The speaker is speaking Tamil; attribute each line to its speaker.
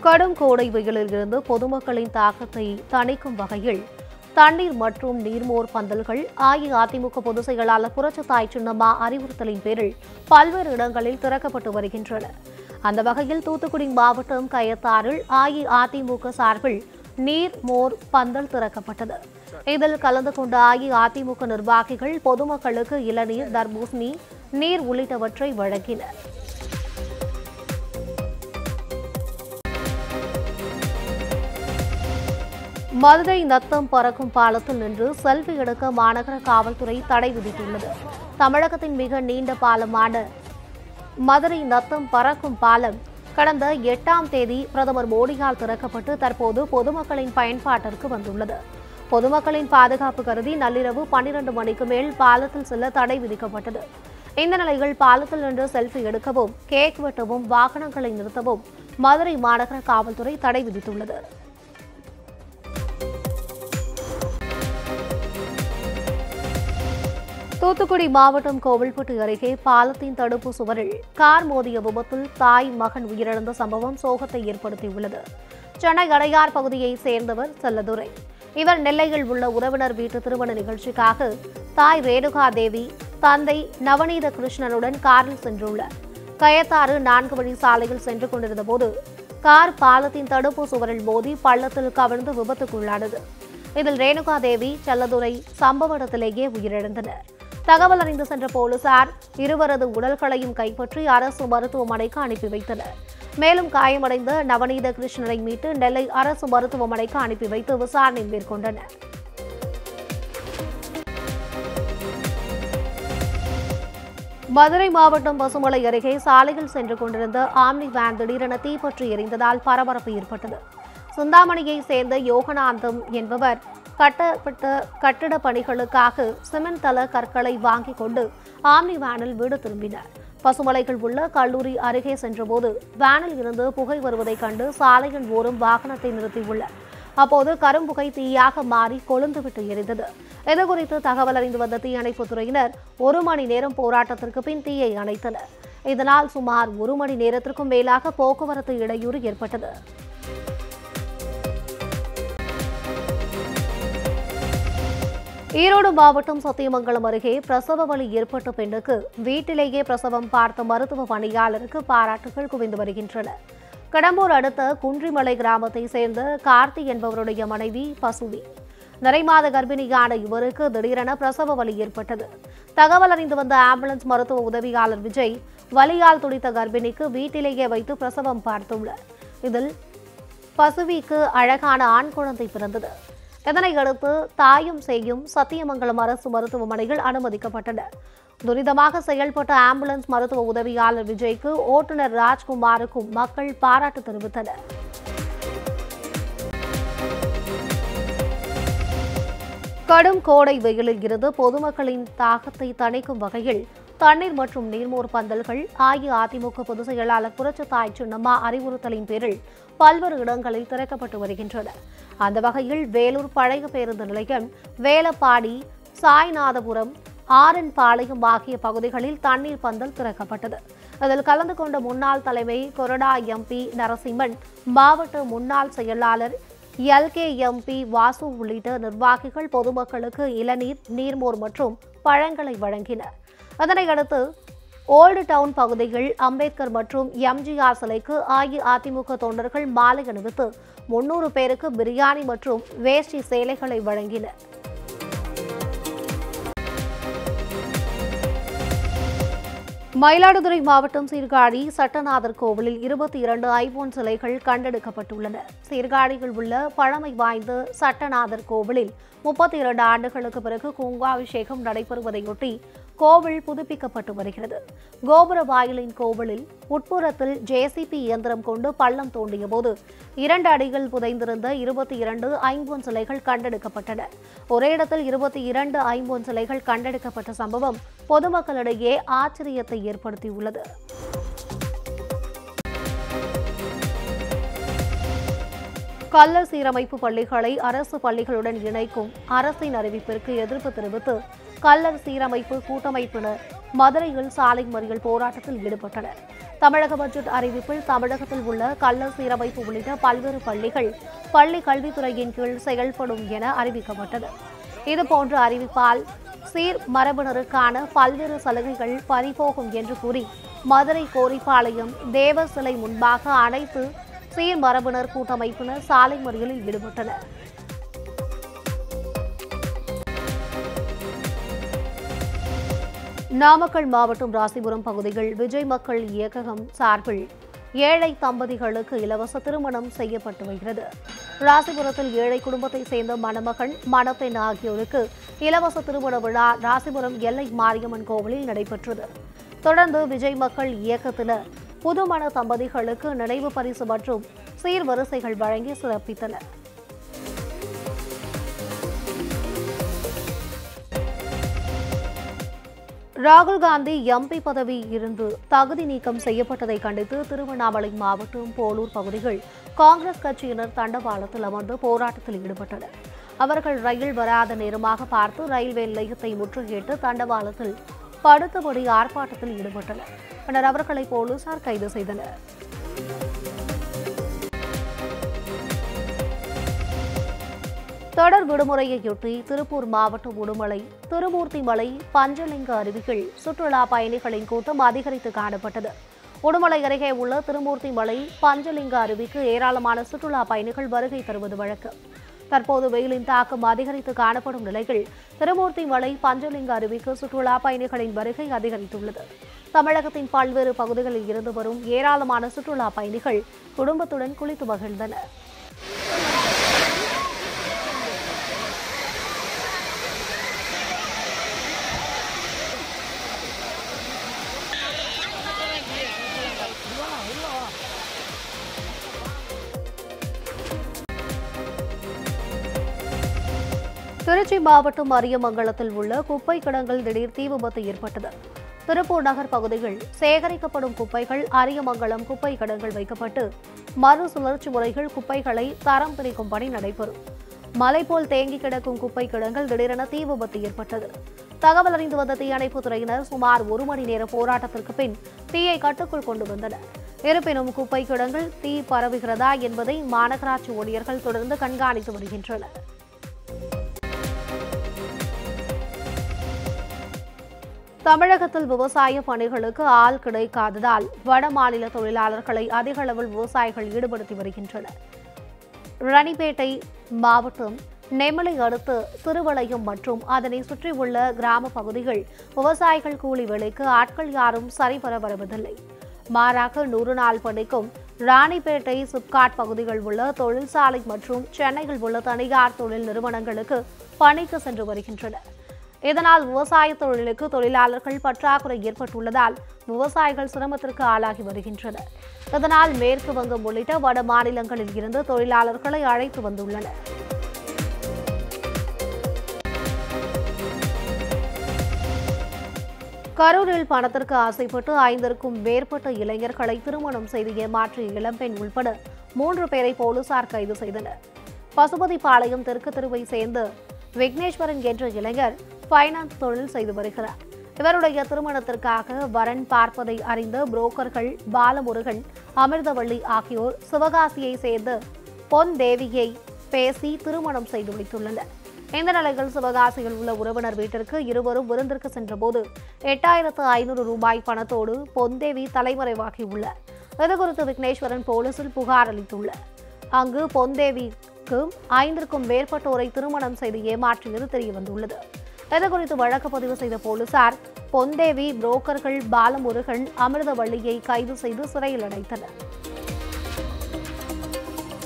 Speaker 1: கடும் கோடை வெயிலில் இருந்து பொதுமக்களின் தாக்கத்தை தணிக்கும் வகையில் தண்ணீர் மற்றும் நீர்மோர் பந்தல்கள் அஇஅதிமுக பொதுச் செயலாளர் புரட்சித்தாய் சின்னம்மா அறிவுறுத்தலின் பேரில் பல்வேறு இடங்களில் திறக்கப்பட்டு வருகின்றன அந்த வகையில் தூத்துக்குடி மாவட்டம் கயத்தாறில் அஇஅதிமுக சார்பில் நீர் மோர் பந்தல் திறக்கப்பட்டது இதில் கலந்து கொண்ட அஇஅதிமுக நிர்வாகிகள் பொதுமக்களுக்கு இளநீர் தர்பூசணி நீர் உள்ளிட்டவற்றை வழங்கினர் மதுரை நத்தம் பறக்கும் பாலத்தில் நின்று செல்ஃபி எடுக்க மாநகர காவல்துறை தடை விதித்துள்ளது தமிழகத்தின் மிக நீண்ட பாலமான மதுரை நத்தம் பறக்கும் பாலம் கடந்த எட்டாம் தேதி பிரதமர் மோடியால் திறக்கப்பட்டு தற்போது பொதுமக்களின் பயன்பாட்டிற்கு வந்துள்ளது பொதுமக்களின் பாதுகாப்பு கருதி நள்ளிரவு பன்னிரண்டு மணிக்கு மேல் பாலத்தில் செல்ல தடை விதிக்கப்பட்டது இந்த நிலையில் பாலத்தில் நின்று செல்ஃபி எடுக்கவும் கேக் வெட்டவும் வாகனங்களை நிறுத்தவும் மதுரை மாநகர காவல்துறை தடை விதித்துள்ளது தூத்துக்குடி மாவட்டம் கோவில்பட்டு அருகே பாலத்தின் தடுப்பு சுவரில் கார் மோதிய விபத்தில் தாய் மகன் உயிரிழந்த சம்பவம் சோகத்தை ஏற்படுத்தியுள்ளது சென்னை அடையார் பகுதியைச் சேர்ந்தவர் செல்லதுரை இவர் நெல்லையில் உள்ள உறவினர் வீட்டு திருமண நிகழ்ச்சிக்காக தாய் ரேணுகா தேவி தந்தை நவநீத கிருஷ்ணனுடன் காரில் சென்றுள்ளார் கயத்தாறு நான்கு வழி சாலையில் சென்று கொண்டிருந்த போது கார் பாலத்தின் தடுப்பு சுவரில் மோதி பள்ளத்தில் கவிழ்ந்து விபத்துக்குள்ளானது இதில் ரேணுகா தேவி செல்லதுரை சம்பவ இடத்திலேயே உயிரிழந்தனர் தகவல் அறிந்து சென்ற போலீசார் இருவரது உடல்களையும் கைப்பற்றி அரசு மருத்துவமனைக்கு அனுப்பி வைத்தனர் மேலும் காயமடைந்த நவநீத கிருஷ்ணனை மீட்டு நெல்லை அரசு மருத்துவமனைக்கு அனுப்பி வைத்து விசாரணை மேற்கொண்டனர் மதுரை மாவட்டம் பசுமலை அருகே சாலையில் சென்று கொண்டிருந்த ஆம்னி வேன் திடீரென தீப்பற்றி எரிந்ததால் பரபரப்பு ஏற்பட்டது சிந்தாமணியை சேர்ந்த யோகனாந்தம் என்பவர் கட்டப்பட்ட கட்டிட பணிகளுக்காக சிமெண்ட் தள கற்களை வாங்கிக் கொண்டு ஆம்னி வேனில் வீடு திரும்பினார் பசுமலைகள் உள்ள கல்லூரி அருகே சென்றபோது வேனில் இருந்து புகை வருவதைக் கண்டு சாலையின் ஓரம் வாகனத்தை நிறுத்தியுள்ளார் அப்போது கரும்புகை தீயாக மாறி கொழுந்துவிட்டு எரிந்தது இதுகுறித்து தகவல் அறிந்து வந்த தீயணைப்புத் துறையினர் ஒரு மணி நேரம் போராட்டத்திற்கு பின் தீயை அணைத்தனர் இதனால் சுமார் ஒரு மணி நேரத்திற்கும் மேலாக போக்குவரத்து இடையூறு ஏற்பட்டது ஈரோடு மாவட்டம் சத்தியமங்கலம் அருகே பிரசவ வலி ஏற்பட்ட பெண்ணுக்கு வீட்டிலேயே பிரசவம் பார்த்த மருத்துவ பணியாளருக்கு பாராட்டுகள் குவிந்து வருகின்றன கடம்பூர் அடுத்த குன்றிமலை கிராமத்தை சேர்ந்த கார்த்தி என்பவருடைய மனைவி பசுவி நிறைமாத கர்ப்பிணியான இவருக்கு திடீரென பிரசவ வலி ஏற்பட்டது தகவல் அறிந்து வந்த ஆம்புலன்ஸ் மருத்துவ உதவியாளர் விஜய் வலியால் துடித்த கர்ப்பிணிக்கு வீட்டிலேயே வைத்து பிரசவம் பார்த்துள்ளார் இதில் பசுவிக்கு அழகான ஆண் குழந்தை பிறந்தது இதனை அடுத்து தாயும் சேயும் சத்தியமங்கலம் அரசு மருத்துவமனையில் அனுமதிக்கப்பட்டனர் துரிதமாக செயல்பட்ட ஆம்புலன்ஸ் மருத்துவ உதவியாளர் விஜய்க்கு ஓட்டுநர் ராஜ்குமாருக்கும் மக்கள் பாராட்டு தெரிவித்தனர் கடும் கோடை வெயிலில் இருந்து பொதுமக்களின் தாகத்தை தணிக்கும் வகையில் தண்ணீர் மற்றும் நீர்மோர் பந்தல்கள் அஇஅதிமுக பொதுச் செயலாளர் புரட்சித்தாய் சின்னம்மா அறிவுறுத்தலின் பேரில் பல்வேறு இடங்களில் திறக்கப்பட்டு வருகின்றன அந்த வகையில் வேலூர் பழைய பேருந்து நிலையம் வேலப்பாடி சாய்நாதபுரம் ஆரன்பாளையம் ஆகிய பகுதிகளில் தண்ணீர் பந்தல் திறக்கப்பட்டது அதில் கலந்து கொண்ட முன்னாள் தலைமை கொரடா எம்பி நரசிம்மன் மாவட்ட முன்னாள் செயலாளர் எல்கே எம்பி வாசு உள்ளிட்ட நிர்வாகிகள் பொதுமக்களுக்கு இளநீர் நீர்மோர் மற்றும் பழங்களை வழங்கினர் அதனையடுத்து ஓல்டு டவுன் பகுதியில் அம்பேத்கர் மற்றும் எம்ஜிஆர் சிலைக்கு அஇஅதிமுக தொண்டர்கள் மாலை அணிவித்து முன்னூறு பேருக்கு பிரியாணி மற்றும் வேஷ்டி சேலைகளை வழங்கினர் மயிலாடுதுறை மாவட்டம் சீர்காழி சட்டநாதர் கோவிலில் இருபத்தி இரண்டு ஐபோன் சிலைகள் கண்டெடுக்கப்பட்டுள்ளன சீர்காழியில் உள்ள பழமை வாய்ந்த சட்டநாதர் கோவிலில் முப்பத்தி இரண்டு ஆண்டுகளுக்கு பிறகு கும்பாபிஷேகம் நடைபெறுவதையொட்டி கோவில் புதுப்பிக்கப்பட்டு வருகிறது கோபுர வாயிலின் கோவிலில் உட்புறத்தில் ஜேசிபி இயந்திரம் கொண்டு பள்ளம் தோண்டிய போது இரண்டு அடிகள் புதைந்திருந்த இருபத்தி இரண்டு ஐம்பொன் சிலைகள் கண்டெடுக்கப்பட்டன ஒரே இடத்தில் இருபத்தி இரண்டு ஐம்பொன் சிலைகள் கண்டெடுக்கப்பட்ட சம்பவம் பொதுமக்களிடையே ஆச்சரியத்தை ஏற்படுத்தியுள்ளது கள்ளர் சீரமைப்பு பள்ளிகளை அரசு பள்ளிகளுடன் இணைக்கும் அரசின் அறிவிப்பிற்கு எதிர்ப்பு தெரிவித்து கள்ளர் சீரமைப்பு கூட்டமைப்பினர் மதுரையில் சாலை மறியல் போராட்டத்தில் ஈடுபட்டனர் தமிழக பட்ஜெட் அறிவிப்பில் தமிழகத்தில் உள்ள கள்ள சீரமைப்பு உள்ளிட்ட பல்வேறு பள்ளிகள் பள்ளி கல்வித்துறையின் கீழ் செயல்படும் என அறிவிக்கப்பட்டது இதுபோன்ற அறிவிப்பால் சீர் மரபினருக்கான பல்வேறு சலுகைகள் பறிபோகும் என்று கூறி மதுரை கோரிப்பாளையம் தேவ சிலை முன்பாக அனைத்து சீர் மரபினர் கூட்டமைப்பினர் சாலை மறியலில் ஈடுபட்டனர் நாமக்கல் மாவட்டம் ராசிபுரம் பகுதியில் விஜய் மக்கள் இயக்ககம் சார்பில் ஏழை தம்பதிகளுக்கு இலவச திருமணம் செய்யப்பட்டு வருகிறது ராசிபுரத்தில் ஏழை குடும்பத்தை சேர்ந்த மணமகன் மணப்பெண் ஆகியோருக்கு இலவச திருமண விழா ராசிபுரம் எல்லை மாரியம்மன் கோவிலில் நடைபெற்றது தொடர்ந்து விஜய் மக்கள் இயக்கத்தினர் புதுமண தம்பதிகளுக்கு நினைவு பரிசு மற்றும் சீர்வரிசைகள் வழங்கி சிறப்பித்தனர் ராகுல் காந்தி எம்பி பதவி இருந்து தகுதி நீக்கம் செய்யப்பட்டதை கண்டித்து திருவண்ணாமலை மாவட்டம் போலூர் பகுதிகள் காங்கிரஸ் கட்சியினர் தண்டவாளத்தில் அமர்ந்து போராட்டத்தில் ஈடுபட்டனர் அவர்கள் ரயில் வராத நேரமாக பார்த்து ரயில்வே நிலையத்தை முற்றுகையிட்டு தண்டவாளத்தில் படுத்தபடி ஆர்ப்பாட்டத்தில் ஈடுபட்டனர் பின்னர் அவர்களை போலீசார் கைது செய்தனர் தொடர் விடுமுறையையொட்டி திருப்பூர் மாவட்டம் உடுமலை திருமூர்த்திமலை பஞ்சலிங்க அருவிகள் சுற்றுலா பயணிகளின் கூட்டம் அதிகரித்து காணப்பட்டது உடுமலை அருகே உள்ள திருமூர்த்திமலை பஞ்சலிங்க அருவிக்கு ஏராளமான சுற்றுலா பயணிகள் வருகை தருவது வழக்கம் தற்போது வெயிலின் தாக்கம் அதிகரித்து காணப்படும் நிலையில் திருமூர்த்திமலை பஞ்சலிங்க அருவிக்கு சுற்றுலா பயணிகளின் வருகை அதிகரித்துள்ளது தமிழகத்தின் பல்வேறு பகுதிகளில் இருந்து வரும் ஏராளமான சுற்றுலா பயணிகள் குடும்பத்துடன் குளித்து மகிழ்ந்தனர் திருச்சி மாவட்டம் அரியமங்கலத்தில் உள்ள குப்பை கிடங்கில் திடீர் தீ விபத்து ஏற்பட்டது திருப்பூர் நகர் பகுதியில் சேகரிக்கப்படும் குப்பைகள் அரியமங்கலம் குப்பை கிடங்கில் வைக்கப்பட்டு மறுசுழற்சி முறைகள் குப்பைகளை தரம் பிரிக்கும் பணி நடைபெறும் மலை போல் தேங்கி கிடக்கும் குப்பை கிடங்கில் திடீரென தீ விபத்து ஏற்பட்டது தகவல் அறிந்து வந்த தீயணைப்புத் துறையினர் சுமார் ஒரு மணி நேர போராட்டத்திற்கு பின் தீயை கட்டுக்குள் கொண்டு வந்தனர் இருப்பினும் குப்பை கிடங்கில் தீ பரவுகிறதா என்பதை மாநகராட்சி ஊழியர்கள் தொடர்ந்து கண்காணித்து வருகின்றனர் தமிழகத்தில் விவசாய பணிகளுக்கு ஆள் கிடைக்காததால் வட மாநில தொழிலாளர்களை அதிக அளவில் விவசாயிகள் ஈடுபடுத்தி வருகின்றனர் ரணிப்பேட்டை மாவட்டம் நெமலை அடுத்து சிறுவளையம் மற்றும் அதனை சுற்றியுள்ள கிராம பகுதிகள் விவசாயிகள் கூலி வேலைக்கு ஆட்கள் யாரும் சரிவர வருவதில்லை மாறாக நூறு நாள் பணிக்கும் ராணிப்பேட்டை சிப்காட் பகுதிகள் உள்ள தொழிற்சாலை மற்றும் சென்னையில் உள்ள தனியார் தொழில் நிறுவனங்களுக்கு பணிக்கு சென்று வருகின்றனர் இதனால் விவசாய தொழிலுக்கு தொழிலாளர்கள் பற்றாக்குறை ஏற்பட்டுள்ளதால் விவசாயிகள் சிரமத்திற்கு ஆளாகி வருகின்றனர் இதனால் மேற்கு வங்கம் உள்ளிட்ட வட மாநிலங்களில் இருந்து தொழிலாளர்களை அழைத்து வந்துள்ளனர் கரூரில் பணத்திற்கு ஆசைப்பட்டு ஐந்திற்கும் மேற்பட்ட இளைஞர்களை திருமணம் செய்து ஏமாற்றிய இளம்பெண் உள்பட மூன்று பேரை போலீசார் கைது செய்தனர் பசுபதிபாளையம் தெற்கு தெருவை சேர்ந்த விக்னேஸ்வரன் என்ற இளைஞர் ஃபைனான்ஸ் தொழில் செய்து வருகிறார் இவருடைய திருமணத்திற்காக வரன் பார்ப்பதை அறிந்த புரோக்கர்கள் பாலமுருகன் அமிர்தவள்ளி ஆகியோர் சிவகாசியை சேர்ந்த பொன் தேவியை பேசி திருமணம் செய்து வைத்துள்ளனர் இந்த நிலையில் சிவகாசியில் உள்ள உறவினர் வீட்டிற்கு இருவரும் விருந்திற்கு சென்றபோது எட்டாயிரத்து ஐநூறு ரூபாய் பணத்தோடு பொன்தேவி தலைமறைவாகியுள்ளார் இதுகுறித்து விக்னேஸ்வரன் போலீசில் புகார் அளித்துள்ளார் அங்கு பொன்தேவிக்கு ஐந்திற்கும் மேற்பட்டோரை திருமணம் செய்து ஏமாற்றியது தெரியவந்துள்ளது இதுகுறித்து வழக்கு பதிவு செய்த போலீசார் பொன்தேவி புரோக்கர்கள் பாலமுருகன் அமிர்தவள்ளியை கைது செய்து சிறையில் அடைத்தனர்